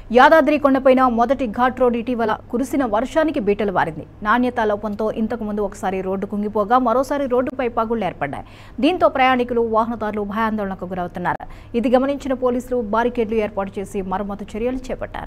యాదాద్రి కొండపైన మొదటి ఘాట్ రోడ్ ఇటీవల కురిసిన వర్షానికి బీటలు వారింది నాణ్యత లోపంతో ఇంతకు ముందు ఒకసారి రోడ్డు కుంగిపోగా మరోసారి రోడ్డుపై పగుళ్లు ఏర్పడ్డాయి దీంతో ప్రయాణికులు వాహనదారులు భయాందోళనకు గురవుతున్నారు ఇది గమనించిన పోలీసులు బారికేడ్లు ఏర్పాటు చేసి మరమ్మతు చర్యలు చేపట్టారు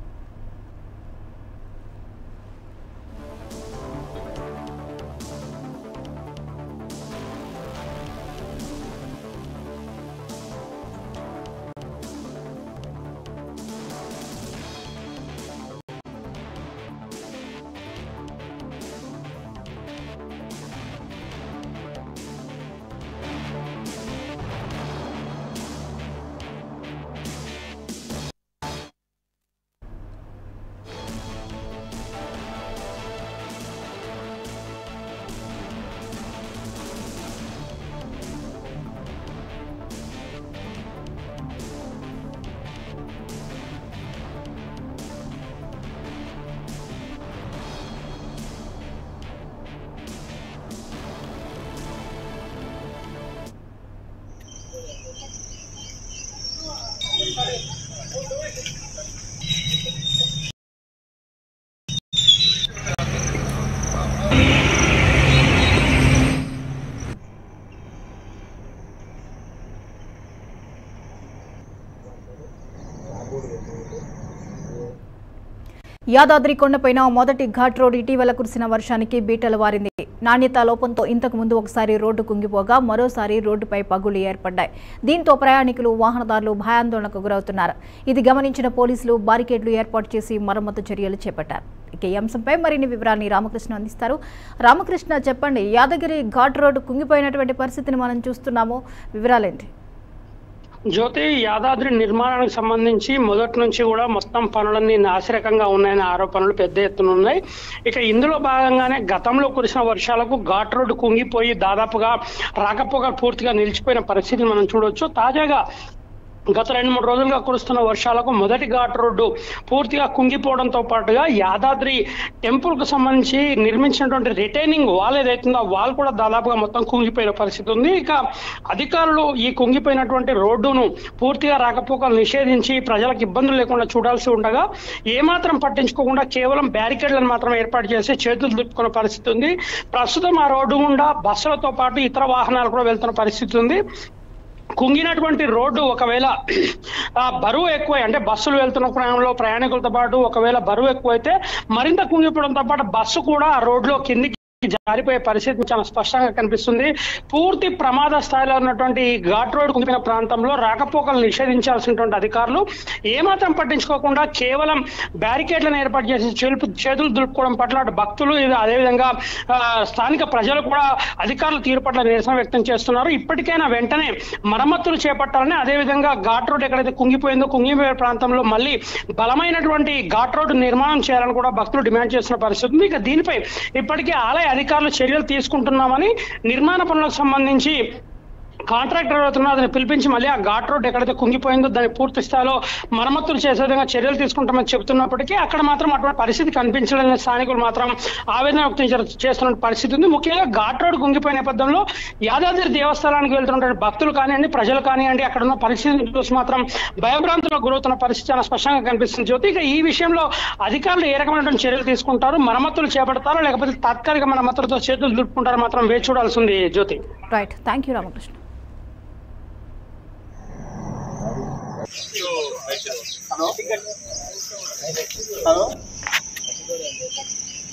యాదాద్రి కొండపైన మొదటి ఘాట్ రోడ్ ఇటీవల కురిసిన వర్షానికి బీటలు వారింది నాణ్యత లోపంతో ఇంతకు ముందు ఒకసారి రోడ్డు కుంగిపోగా మరోసారి రోడ్డుపై పగుళ్లు ఏర్పడ్డాయి దీంతో ప్రయాణికులు వాహనదారులు భయాందోళనకు గురవుతున్నారు ఇది గమనించిన పోలీసులు బారికేడ్లు ఏర్పాటు చేసి మరమ్మతు చర్యలు చేపట్టారు ఇక ఈ అంశంపై మరిన్ని వివరాన్ని రామకృష్ణ అందిస్తారు రామకృష్ణ చెప్పండి యాదగిరి ఘాట్ రోడ్డు కుంగిపోయినటువంటి పరిస్థితిని మనం చూస్తున్నాము వివరాలేంటి జ్యోతి యాదాద్రి నిర్మాణానికి సంబంధించి మొదటి నుంచి కూడా మొత్తం పనులన్నీ నాసిరకంగా ఉన్నాయనే ఆరోపణలు పెద్ద ఎత్తున ఉన్నాయి ఇక ఇందులో భాగంగానే గతంలో కురిసిన వర్షాలకు ఘాట్ రోడ్డు కుంగిపోయి దాదాపుగా రాకపోక పూర్తిగా నిలిచిపోయిన పరిస్థితిని మనం చూడొచ్చు తాజాగా గత రెండు మూడు రోజులుగా కురుస్తున్న వర్షాలకు మొదటి ఘాట్ రోడ్డు పూర్తిగా కుంగిపోవడంతో పాటుగా యాదాద్రి టెంపుల్ కు సంబంధించి నిర్మించినటువంటి రిటైనింగ్ వాల్ ఏదైతుందో ఆ వాల్ కూడా దాదాపుగా మొత్తం కుంగిపోయిన పరిస్థితి ఉంది ఇక అధికారులు ఈ కుంగిపోయినటువంటి రోడ్డును పూర్తిగా రాకపోకలు నిషేధించి ప్రజలకు ఇబ్బందులు లేకుండా చూడాల్సి ఉండగా ఏమాత్రం పట్టించుకోకుండా కేవలం బ్యారికేడ్లను మాత్రం ఏర్పాటు చేసి చేతులు దుప్పుకున్న పరిస్థితి ఉంది ప్రస్తుతం ఆ రోడ్డు గుండా బస్సులతో పాటు ఇతర వాహనాలు కూడా వెళ్తున్న పరిస్థితి ఉంది కుంగినటువంటి రోడ్డు ఒకవేళ ఆ బరువు ఎక్కువ అంటే బస్సులు వెళ్తున్న ప్రయాణంలో ప్రయాణికులతో పాటు ఒకవేళ బరువు ఎక్కువైతే మరింత కుంగిపోవడంతో పాటు బస్సు కూడా ఆ రోడ్లో కిందికి జారిపోయే పరిస్థితి చాలా స్పష్టంగా కనిపిస్తుంది పూర్తి ప్రమాద స్థాయిలో ఉన్నటువంటి ఈ ఘాట్ రోడ్ కుంగిపోయిన ప్రాంతంలో రాకపోకలు నిషేధించాల్సినటువంటి అధికారులు ఏమాత్రం పట్టించుకోకుండా కేవలం బ్యారికేడ్లను ఏర్పాటు చేసి చేతులు చేతులు దులుపుకోవడం పట్ల అటు భక్తులు ఇది అదేవిధంగా ఆ, స్థానిక ప్రజలు కూడా అధికారుల తీరు పట్ల నిరసన వ్యక్తం చేస్తున్నారు ఇప్పటికైనా వెంటనే మరమ్మతులు చేపట్టాలని అదేవిధంగా ఘాట్ రోడ్ ఎక్కడైతే కుంగిపోయిందో కుంగిపోయే ప్రాంతంలో మళ్ళీ బలమైనటువంటి ఘాట్ రోడ్డు నిర్మాణం చేయాలని కూడా భక్తులు డిమాండ్ చేస్తున్న పరిస్థితి ఉంది ఇక దీనిపై ఇప్పటికే ఆలయ అధికారులు చర్యలు తీసుకుంటున్నామని నిర్మాణ పనులకు సంబంధించి కాంట్రాక్టర్ అవుతున్నా అతను పిలిపించి మళ్ళీ ఆ ఘాట్ రోడ్ ఎక్కడైతే కుంగిపోయిందో దాన్ని పూర్తి స్థాయిలో మరమ్మతులు చేసే విధంగా చర్యలు తీసుకుంటామని చెబుతున్నప్పటికీ అక్కడ మాత్రం అటువంటి పరిస్థితి కనిపించడం లేదు. స్థానికులు మాత్రం ఆవేదన వ్యక్తం చే- చేస్తున్న పరిస్థితి ఉంది ముఖ్యంగా ఘాట్ రోడ్ కుంగిపోయిన నేపథ్యంలో యాదాద్రి దేవస్థానానికి వెళ్తున్నటువంటి భక్తులు కానివ్వండి ప్రజలు కానివ్వండి అక్కడ ఉన్న పరిస్థితిని చూసి మాత్రం భయభ్రాంతులకు గురవుతున్న పరిస్థితి చాలా స్పష్టంగా కనిపిస్తుంది జ్యోతి ఇక ఈ విషయంలో అధికారులు ఏ రకమైనటువంటి చర్యలు తీసుకుంటారు మరమ్మతులు చేపడతారో లేకపోతే తాత్కాలిక మరమ్మతులతో చేతులు దులుపుకుంటారో మాత్రం వేచి చూడాల్సి ఉంది Jyothi right thank you Ramakrishna hello hello